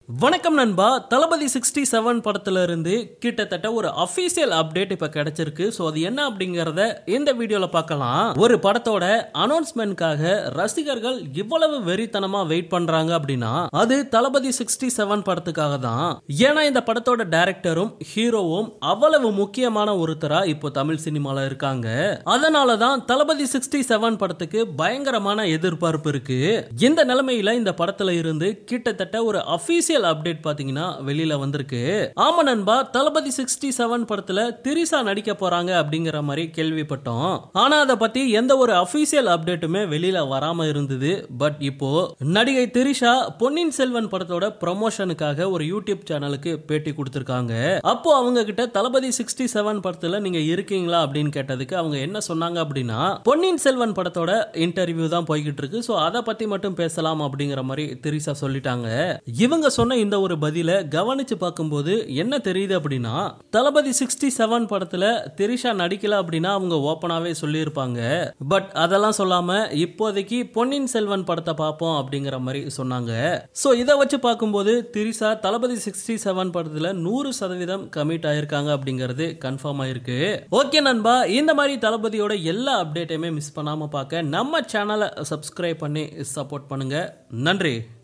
வணக்கம் நண்பா தளபதி sixty seven படத்துல இருந்து கிட்டத்தட்ட ஒரு அபிஷியல் அப்டேட் இப்ப கிடைச்சிருக்கு ஸோ அது என்ன அப்படிங்கறத இந்த வீடியோல பார்க்கலாம் ஒரு படத்தோட அனௌன்ஸ்மெண்ட்காக ரசிகர்கள் இவ்வளவு வெறித்தனமா வெயிட் பண்றாங்க அப்படின்னா அது தளபதி சிக்ஸ்டி செவன் படத்துக்காக தான் ஏன்னா இந்த படத்தோட டைரக்டரும் ஹீரோவும் அவ்வளவு முக்கியமான ஒருத்தரா இப்போ தமிழ் சினிமால இருக்காங்க அதனால தான் தளபதி சிக்ஸ்டி செவன் படத்துக்கு பயங்கரமான எதிர்பார்ப்பு இருக்கு இந்த நிலைமையில இந்த படத்துல இருந்து கிட்டத்தட்ட ஒரு அபிஷியல் அப்டேட் பாத்தீங்கன்னா வெளியில வந்திருக்கு ஆமா நண்பா தளபதி சிக்ஸ்டி செவன் படத்துல திரிசா நடிக்க போறாங்க அப்படிங்கிற மாதிரி கேள்விப்பட்டோம் ஆனா அதை பத்தி எந்த ஒரு அபிஷியல் அப்டேட்டுமே வெளியில வராம இருந்தது பட் இப்போ நடிகை திரிஷா பொன்னியின் செல்வன் படத்தோட ப்ரொமோஷனுக்காக ஒரு யூடியூப் சேனலுக்கு பேட்டி கொடுத்திருக்காங்க அப்போ அவங்க கிட்ட தளபதி சிக்ஸ்டி செவன் படத்துல நீங்க இருக்கீங்களா அப்படின்னு கேட்டதுக்கு அவங்க என்ன சொன்னாங்க அப்படின்னா பொன்னியின் செல்வன் படத்தோட இன்டர்வியூ தான் போய்கிட்டு இருக்கு ஸோ அதை பத்தி மட்டும் பேசலாம் அப்படிங்கிற மாதிரி திரிசா சொல்லிட்டாங்க இவங்க சொன்ன இந்த ஒரு பதில கவனிச்சு பார்க்கும்போது என்ன தெரியுது அப்படின்னா தளபதி சிக்ஸ்டி செவன் படத்துல திரிஷா நடிக்கல அப்படின்னா அவங்க ஓப்பனாவே சொல்லியிருப்பாங்க பட் அதெல்லாம் சொல்லாம இப்போதைக்கு பொன்னியின் செல்வன் படத்தை பார்ப்போம் அப்படிங்கிற மாதிரி சொன்னாங்க ஸோ இதை வச்சு பார்க்கும்போது திரிஷா தளபதி சிக்ஸ்டி செவன் படத்துல நூறு சதவீதம் கமிட் ஆயிருக்காங்க அப்படிங்கிறது கன்ஃபார்ம் ஆயிருக்கு ஓகே நண்பா இந்த மாதிரி தளபதியோட எல்லா அப்டேட்டையுமே மிஸ் பண்ணாம பார்க்க நம்ம சேனலை சப்ஸ்கிரைப் பண்ணி சப்போர்ட் பண்ணுங்க நன்றி